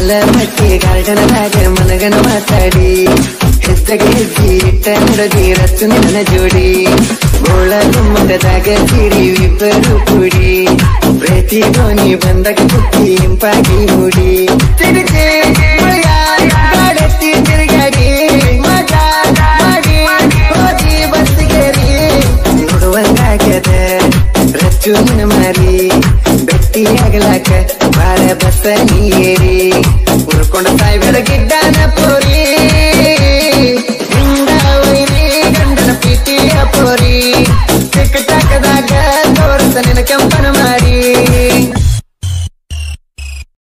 ಕಾಲ ಮಟ್ಟಿ ಗಾರ್ಡನದಾಗ ಮನಗನ ಮಾತಾಡಿ ಹೆಜ್ಜೆಗೆ ಹೆಜ್ಜೆ ಇಟ್ಟ ನಡದಿ ರಚ್ಚು ನನ್ನ ಜೋಡಿ ಗೋಳ ಗುಮ್ಮಟದಾಗ ಸಿರಿ ಇಬ್ಬರು ಕೂಡಿ ಪ್ರತಿ ಧ್ವನಿ ಬಂದಾಗ ಕುಕ್ಕಿ ಇಂಪಾಗಿ ಮೂಡಿ ತಿರುಗಿ ಮಳೆಯಾಗಿ ಗಾಡೆತ್ತಿ ತಿರುಗಾಡಿ ಮಜ ಮಾಡಿ ಹೋಗಿ ಬಸ್ಸಿಗೇರಿ ನೋಡುವಂಗಾಗ್ಯದ ರಚ್ಚು ನಿನ್ನ ಮಾರಿ